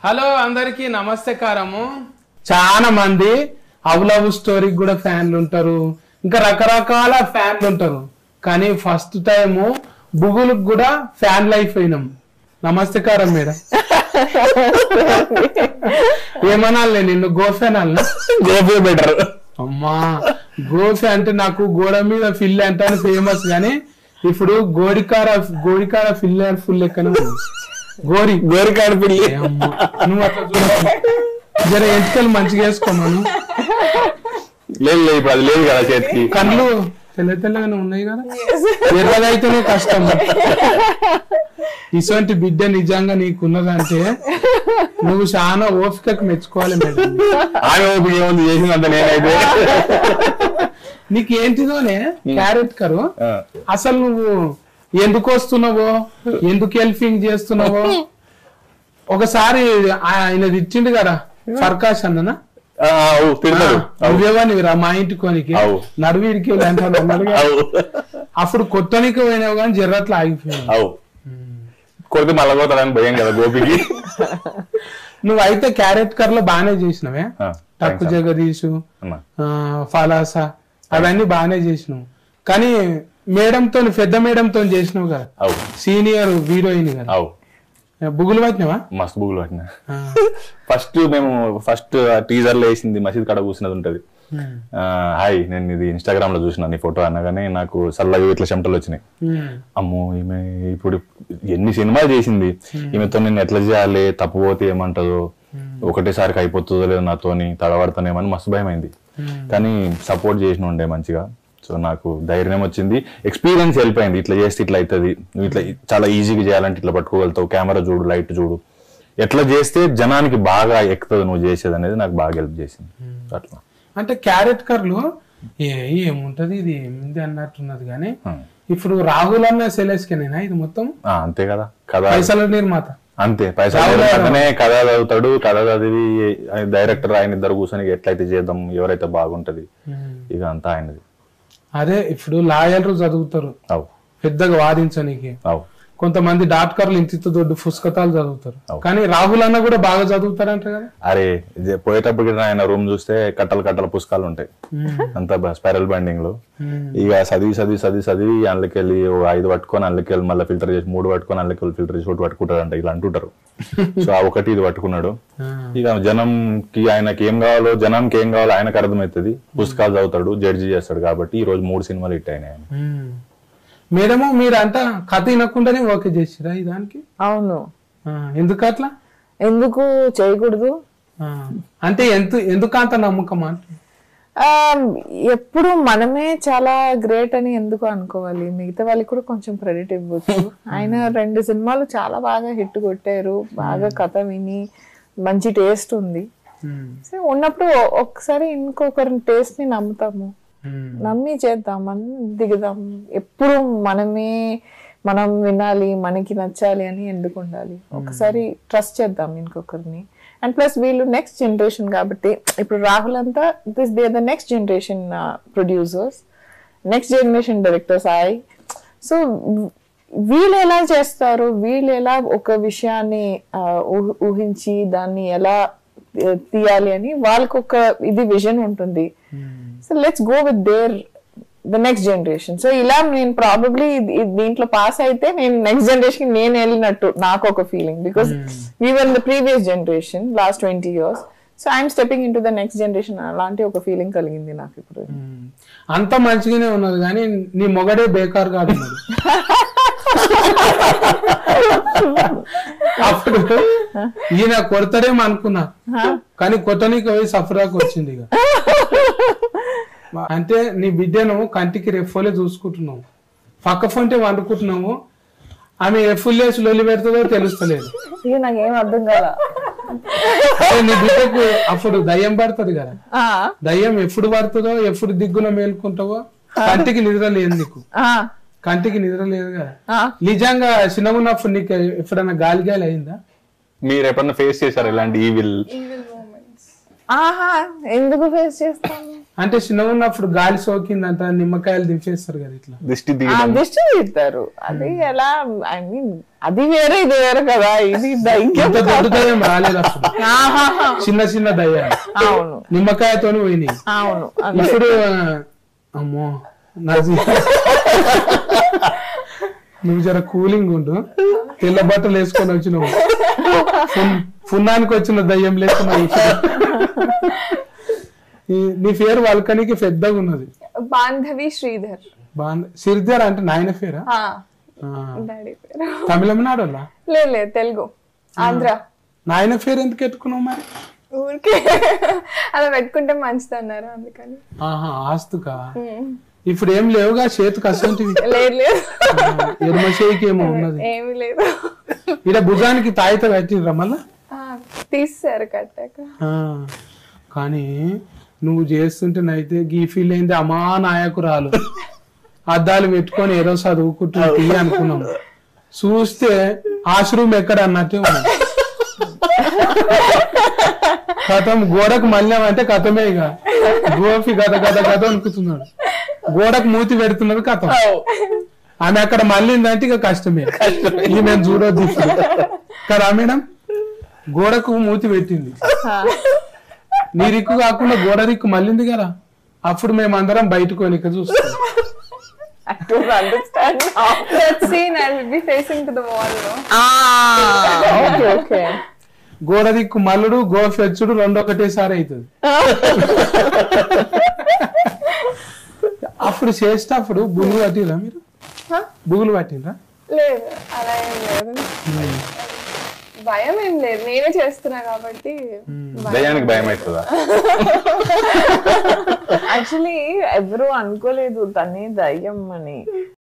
Hello అందరికి నమస్తేకారము చాలా మంది అవ్ లవ్ స్టోరీకి కూడా ఫ్యాన్లు ఉంటారు ఇంకా రకరకాల ఫ్యాన్లు ఉంటారు కానీ ఫస్ట్ టైము బుగులకు కూడా ఫ్యాన్ లైఫ్ అయినాం నమస్తేకారం మేడం ఏమనాలే నిన్ను గోఫెనాలనా గోపి బెటర్ అమ్మా గోఫె అంటే నాకు గోడ మీద ఫిల్ అంటే ఫేమస్ గానీ ఇప్పుడు గోడికార గోడికార ఫిల్ ఫుల్ లెక్కనే ఉంది. గోరి గోరికాడ పిల్లి ఏ అమ్మా, నువ్వు అట్లా చూడకు. జర ఎంటికలు మంచిగా వేసుకోమను లేదు లేదు ఇప్పుడు అది లేదు కదా చేతికి కళ్ళు తెల్ల తెల్లగానే ఉన్నాయి కదా ఎర్రగా అయితేనే కష్టం ఇటువంటి బిడ్డ నిజంగా నీకున్నదంటే నువ్వు చాలా ఓపికకు మెచ్చుకోవాలి మేడం ఆమె ఓపిక ఏముంది చేసిందంత నేనైతే నీకు ఏంటిదోనే క్యారెట్ కరు ఆ, అసలు నువ్వు ఎందుకు వస్తున్నావో ఎందుకు హెల్పింగ్ చేస్తున్నావో ఒకసారి ఆయన ఇచ్చిండు కదా ఫర్కాష్ అన్ననా ఆ, అవు తిడతాడు అవు నువ్వేవనివిరా మా ఇంటి కోనికి అవు. నడువీడికి అంటాడు అన్నాడు కదా. అవు అప్పుడు కొత్తనికి పోయినావు కానీ జర్రట్లు ఆగిపోయావు అవు కొడితే మళ్ళా పోతాడని భయం కదా గోపికి నువ్వు అయితే క్యారెట్ కర్లో బాగానే చేసినవే ఆ, తక్కు thanks జగదీషు అమ్మా. ఆ, ఫలాస అవన్నీ బాగానే చేసినావు కానీ మేడంతో పెద్ద మేడంతో చేసినావు కదా అవు సీనియర్ హీరోయిన్ కదా అవు బుగులు పట్టినావా మస్తు బుగులు పట్టిన ఆ. ఫస్ట్ మేము ఫస్ట్ టీజర్ లో వేసింది మసీద్ కాడ కూర్చున్నది ఉంటది ఆ, హాయ్ నేను ఇది ఇన్స్టాగ్రామ్ లో చూసిన నీ ఫోటో అనగానే నాకు చల్లగా ఇట్లా చెమటలు వచ్చినాయి ఉమ్. అమ్మో ఈమె ఇప్పుడు ఎన్ని సినిమాలు చేసింది ఈమెతో నేను ఎట్లా చేయాలి తప్పుపోతే ఏమంటదో ఒకటేసారికి అయిపోతుందో లేదో నాతోని తడబడతానేమని మస్తు భయం అయింది కానీ సపోర్ట్ చేసిన ఉండే మంచిగా సో నాకు ధైర్యం వచ్చింది ఎక్స్పీరియన్స్ వెళ్ళిపోయింది ఇట్లా చేస్తే ఇట్లా అవుతుంది నువ్వు ఇట్లా చాలా ఈజీగా చేయాలంటే ఇట్లా పట్టుకోగలుగుతావు కెమెరా చూడు లైట్ చూడు ఎట్లా చేస్తే జనానికి బాగా ఎక్కుతుంది నువ్వు చేసేది అనేది నాకు బాగా హెల్ప్ చేసింది అట్లా అంటే క్యారెట్ కర్లు ఏ ఏముంటది ఇది ఏమింది అన్నట్టున్నది కానీ Hmm. ఇప్పుడు రాహుల్ అన్న సెలెస్కేనేనా ఇది మొత్తం ఆ, అంతే కదా కదా పైసల నిర్మాత అంతే పైసలు లేకుండానే కథ చదువుతాడు కథ చదివి డైరెక్టర్ ఆయన ఇద్దరు కూర్చొని ఎట్లయితే చేద్దాం ఎవరైతే బాగుంటది ఇక అంతా ఆయనది అదే ఇప్పుడు లాయర్లు చదువుతారు అవు పెద్దగా వాదించనీకి అవు కొంతమంది డాక్టర్లు ఇంత దొడ్డు పుస్తకాలు చదువుతారు అవు. కానీ రాహుల్ అన్న కూడా బాగా చదువుతారంట కదా అరే ఇది పోయేటప్పుడు గిట్ల ఆయన రూమ్ చూస్తే కట్టలు కట్టల పుస్తకాలు ఉంటాయి అంతా స్పైరల్ బైండింగ్ లో ఇక చదివి చదివి చదివి చదివి అందులోకి వెళ్ళి ఓ ఐదు పట్టుకొని అందులోకి వెళ్ళి మళ్ళీ ఫిల్టర్ చేసి మూడు పట్టుకొని అందులోకి వెళ్ళి ఫిల్టర్ చేసి ఒకటి పట్టుకుంటారంట ఇలా అంటుంటారు సో ఆ ఒకటి ఇది పట్టుకున్నాడు ఇక జనంకి ఆయనకి ఏం కావాలో జనంకి ఏం కావాలో ఆయనకు అర్థమవుతుంది పుస్తకాలు చదువుతాడు జడ్జి చేస్తాడు కాబట్టి ఈ రోజు మూడు సినిమాలు హిట్ అయినాయి ఆయన మేడము మీరు అంట కథ వినకుండానే ఓకే చేసిరా ఈ దానికి అవును ఆ, ఎందుకు అట్లా ఎందుకు చేయకూడదు ఆ, అంటే ఎంత ఎందుకు అంత నమ్మకం అంటే ఆ, ఎప్పుడు మనమే చాలా గ్రేట్ అని ఎందుకు అనుకోవాలి మిగతా వాళ్ళకి కూడా కొంచెం క్రెడిట్ ఇవ్వచ్చు ఆయన రెండు సినిమాలు చాలా బాగా హిట్ కొట్టారు బాగా కథ విని మంచి టేస్ట్ ఉంది ఉమ్, సో ఉన్నప్పుడు ఒ- ఒకసారి ఇంకొకరి టేస్ట్ ని నమ్ముతాము ఉమ్, నమ్మి చేద్దాం మనం దిగుదాం ఎప్పుడు మనమే మనం వినాలి మనకి నచ్చాలి అని ఎందుకు ఉండాలి ఒకసారి ట్రస్ట్ చేద్దాం ఇంకొకరిని అండ్ ప్లస్ వీళ్ళు నెక్స్ట్ జనరేషన్ కాబట్టి ఇప్పుడు రాహుల్ అంతా this they the next generation producers next generation directors I so వీళ్ళు ఎలా చేస్తారు వీళ్ళు ఎలా ఒక విషయాన్ని ఆ, ఊహ- ఊహించి దాన్ని ఎలా ఆ, తీయాలి అని వాళ్ళకి ఒక ఇది విజన్ ఉంటుంది so let's go with there the next generation so ఇలా నేను ప్రాబబ్లీ దీంట్లో పాస్ అయితే నేను నెక్స్ట్ జనరేషన్ నేను వెళ్ళినట్టు నాకు ఒక feeling because we were the previous generation last twenty years so I'm stepping into the next generation అలాంటి ఒక ఫీలింగ్ కలిగింది నాకు ఇప్పుడు ఉమ్. అంత మంచిగానే ఉన్నది కానీ నీ మొగడే బేకార్ కాదు ఉన్నాడు అప్పుడు ఈయన కొడతారేమో అనుకున్నా కానీ కొట్టనీకి పోయి సఫరాకు వచ్చింది ఇక అంటే నీ బిడ్డను కంటికి రెఫోలే చూసుకుంటున్నావు పక్క ఫోన్టే వండుకుంటున్నావు ఆమె ఎఫుల్లేసి లొల్లి పెడుతుందో తెలుస్తలేదు ఇది నాకేం అర్థం కాల అదే నీ బిడ్డకు అప్పుడు దయ్యం పడుతుంది కదా ఆ, దయ్యం ఎప్పుడు పడుతుందో ఎప్పుడు దిగ్గున మేల్కుంటావో కంటికి నిద్ర లేదు నీకు ఆ, కంటికి నిద్ర లేదు కదా ఆ. నిజంగా చిన్నగున్నప్పుడు నీకు ఎప్పుడైనా గాలి గాలి అయిందా మీరు ఎప్పుడన్నా ఫేస్ చేశారు ఇలాంటి ఈవిల్ ఆహా ఎందుకు ఫేస్ చేస్తాను అంటే చిన్నగా ఉన్నప్పుడు గాలి సోకిందంట నిమ్మకాయలు దించేస్తారు కదా ఇట్లా దిష్టి ఆ దిగడం దిష్టి తీస్తారు అది ఎలా ఐ మీన్ అది వేరే ఇది వేరే కదా ఇది దయ్యం ఇంత దొడ్డు దయ్యం రాలేదు అప్పుడు ఆహాహా. చిన్న చిన్న దయ్యాలు అవును నిమ్మకాయతోని పోయినాయి అవును అదే. ఇప్పుడు అమ్మో నా జీ- నువ్వు జర కూలింగ్ ఉండు తెల్ల బట్టలు వేసుకొని వచ్చినావు ఫున్- ఫున్నానికి వచ్చిన దయ్యం లేకున్నావు ఈ- నీ పేరు వల్కనికి పెద్దగా ఉన్నది బాంధవి శ్రీధర్ బాగుంది సిరిధర్ అంటే నాయన పేరా ఆ, ఆ. డాడీ పేరు తమిళనాడులా లేదు లేదు తెలుగు ఆంధ్ర నాయన పేరు ఎందుకు ఎత్తుకున్నావు మరి ఊరికే అలా పెట్టుకుంటే మంచిది అన్నారు అందుకని ఆహా ఆస్తుకా ఇప్పుడు ఏం లేవుగా చేతికి అసంటివి లేదు లేదు ఎరుమ చేయికి ఏమో ఉన్నది ఏమీ లేదు ఈడ భుజానికి తాయిత కట్టిర్రా మళ్ళా ఆ, తీసేశారు కట్టాక ఆ, కానీ నువ్వు చేస్తుంటేనైతే గీ ఫీల్ అయింది అమా నాయకురాలు అద్దాలు పెట్టుకొని ఏదో చదువుకుంటుంది అనుకున్నాం చూస్తే ఆశ్రమం ఎక్కడ అన్నట్టే ఉంది కథం గోడకు మళ్ళామంటే కథమే ఇక గోపి గద గద గద అనుకుతున్నాడు గోడకు మూతి పెడుతున్నది కథం ఆమె అక్కడ మళ్ళిందంటే ఇక కష్టమే ఈమె చూడొద్దు ఇప్పుడు. కదా మేడం గోడకు మూతి పెట్టింది నీ రిక్కు కాకుండా గోడ రిక్కు మళ్ళింది కదా అప్పుడు మేమందరం బయటకు వెనక చూస్తాం I don't understand now. that scene I will be facing to the wall no? Ah, okay, okay. గోడ దిక్కు మల్లుడు గోఫెచ్చుడు రెండు ఒకటేసారి అవుతుంది అప్పుడు చేసేటప్పుడు బుగులు పట్టిరా మీరు Huh? బుగులు పట్టిరా లేదు అలా ఏం లేదు భయం ఏం లేదు నేనే చేస్తున్నా కాబట్టి దయ్యానికి భయం అవుతుందా యాక్చువల్లీ ఎవరు అనుకోలేదు తనే దయ్యం అని